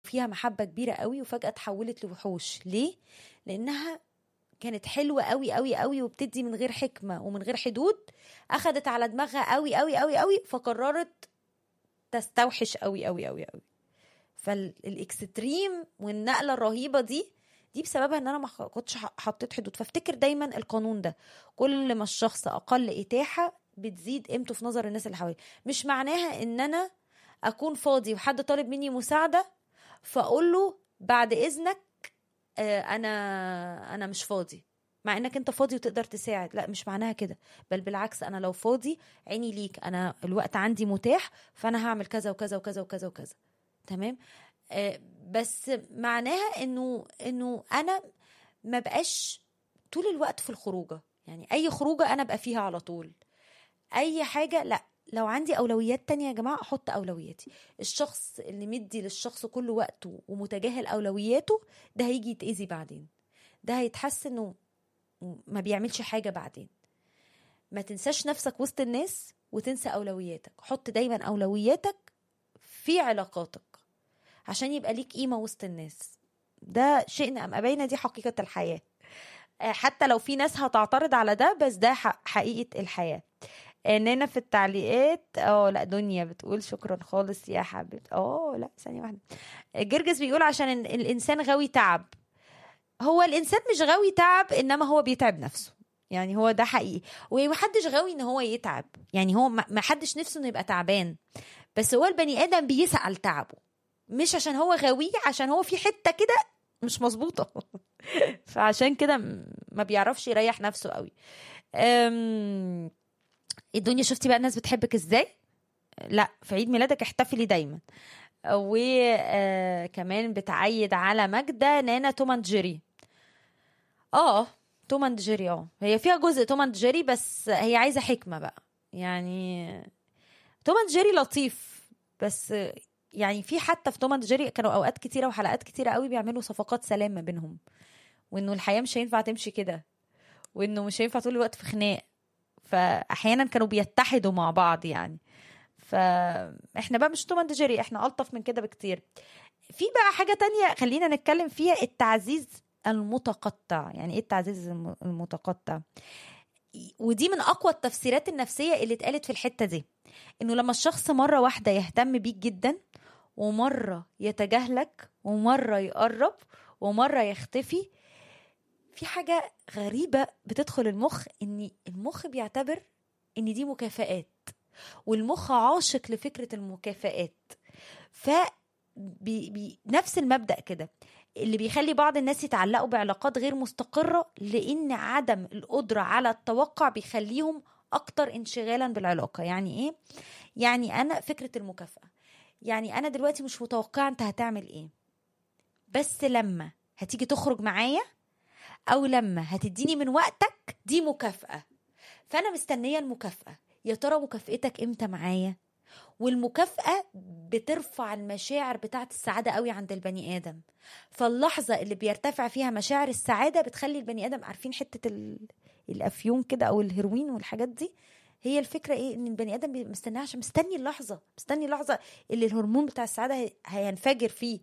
فيها محبه كبيره قوي وفجاه اتحولت لوحوش ليه لانها كانت حلوه قوي قوي قوي وبتدي من غير حكمه ومن غير حدود اخدت على دماغها قوي قوي قوي قوي فقررت تستوحش قوي قوي قوي قوي فالاكستريم والنقله الرهيبه دي دي بسببها ان انا ما كنتش حطيت حدود فافتكر دايما القانون ده كل ما الشخص اقل اتاحه بتزيد قيمته في نظر الناس اللي حواليه مش معناها ان انا اكون فاضي وحد طالب مني مساعده فاقول له بعد اذنك انا انا مش فاضي مع انك انت فاضي وتقدر تساعد لا مش معناها كده بل بالعكس انا لو فاضي عيني ليك انا الوقت عندي متاح فانا هعمل كذا وكذا وكذا وكذا وكذا تمام آه بس معناها انه انه انا ما بقاش طول الوقت في الخروجه يعني اي خروجه انا ابقى فيها على طول اي حاجه لا لو عندي اولويات تانية يا جماعه احط اولوياتي الشخص اللي مدي للشخص كل وقته ومتجاهل اولوياته ده هيجي يتاذي بعدين ده هيتحس انه ما بيعملش حاجه بعدين ما تنساش نفسك وسط الناس وتنسى اولوياتك حط دايما اولوياتك في علاقاتك عشان يبقى ليك قيمه وسط الناس ده شئنا ام ابينا دي حقيقه الحياه حتى لو في ناس هتعترض على ده بس ده حقيقه الحياه اننا في التعليقات اه لا دنيا بتقول شكرا خالص يا حبيبتي اه لا ثانيه واحده جرجس بيقول عشان الانسان غاوي تعب هو الانسان مش غاوي تعب انما هو بيتعب نفسه يعني هو ده حقيقي ومحدش غاوي ان هو يتعب يعني هو ما حدش نفسه انه يبقى تعبان بس هو البني ادم بيسعى لتعبه مش عشان هو غاويه عشان هو في حته كده مش مظبوطه فعشان كده ما بيعرفش يريح نفسه قوي أم... الدنيا شفتي بقى الناس بتحبك ازاي لا في عيد ميلادك احتفلي دايما وكمان بتعيد على ماجدة نانا توم اند جيري اه توم اند جيري اه هي فيها جزء توم اند جيري بس هي عايزه حكمه بقى يعني توم اند جيري لطيف بس يعني في حتى في توم اند جيري كانوا اوقات كتيره وحلقات كتيره قوي بيعملوا صفقات سلام ما بينهم وانه الحياه مش هينفع تمشي كده وانه مش هينفع طول الوقت في خناق فاحيانا كانوا بيتحدوا مع بعض يعني فاحنا بقى مش توم اند جيري احنا الطف من كده بكتير في بقى حاجه تانية خلينا نتكلم فيها التعزيز المتقطع يعني ايه التعزيز المتقطع ودي من اقوى التفسيرات النفسيه اللي اتقالت في الحته دي انه لما الشخص مره واحده يهتم بيك جدا ومره يتجاهلك ومره يقرب ومره يختفي في حاجه غريبه بتدخل المخ ان المخ بيعتبر ان دي مكافآت والمخ عاشق لفكره المكافآت ف بي بي نفس المبدا كده اللي بيخلي بعض الناس يتعلقوا بعلاقات غير مستقرة لأن عدم القدرة على التوقع بيخليهم أكتر انشغالا بالعلاقة يعني إيه؟ يعني أنا فكرة المكافأة يعني أنا دلوقتي مش متوقعة أنت هتعمل إيه بس لما هتيجي تخرج معايا أو لما هتديني من وقتك دي مكافأة فأنا مستنية المكافأة يا ترى مكافئتك إمتى معايا والمكافأة بترفع المشاعر بتاعت السعادة قوي عند البني آدم فاللحظة اللي بيرتفع فيها مشاعر السعادة بتخلي البني آدم عارفين حتة ال... الأفيون كده أو الهيروين والحاجات دي هي الفكرة إيه إن البني آدم مستنيها عشان مستني اللحظة مستني اللحظة اللي الهرمون بتاع السعادة هينفجر فيه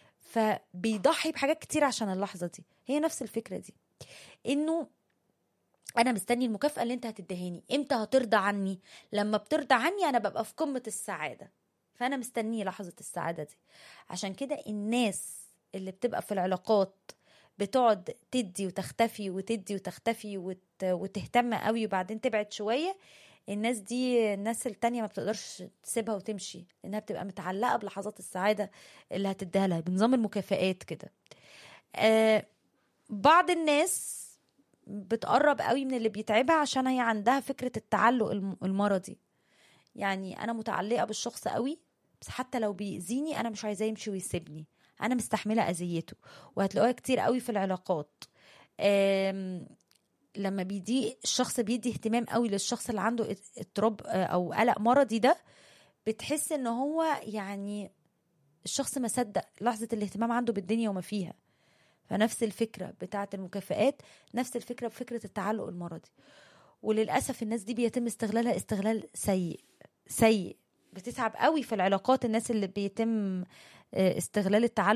فبيضحي بحاجات كتير عشان اللحظة دي هي نفس الفكرة دي إنه انا مستني المكافاه اللي انت هتدهاني امتى هترضى عني لما بترضى عني انا ببقى في قمه السعاده فانا مستنيه لحظه السعاده دي عشان كده الناس اللي بتبقى في العلاقات بتقعد تدي وتختفي وتدي وتختفي وت... وتهتم قوي وبعدين تبعد شويه الناس دي الناس التانية ما بتقدرش تسيبها وتمشي لانها بتبقى متعلقه بلحظات السعاده اللي هتديها لها بنظام المكافآت كده آه بعض الناس بتقرب قوي من اللي بيتعبها عشان هي عندها فكرة التعلق المرضي يعني أنا متعلقة بالشخص قوي بس حتى لو بيأذيني أنا مش عايزاه يمشي ويسيبني أنا مستحملة أذيته وهتلاقوها كتير قوي في العلاقات لما بيدي الشخص بيدي اهتمام قوي للشخص اللي عنده اضطراب أو قلق مرضي ده بتحس ان هو يعني الشخص ما صدق لحظة الاهتمام عنده بالدنيا وما فيها فنفس الفكرة بتاعة المكافآت نفس الفكرة بفكرة التعلق المرضي وللأسف الناس دي بيتم استغلالها استغلال سيء سيء بتتعب قوي في العلاقات الناس اللي بيتم استغلال التعلق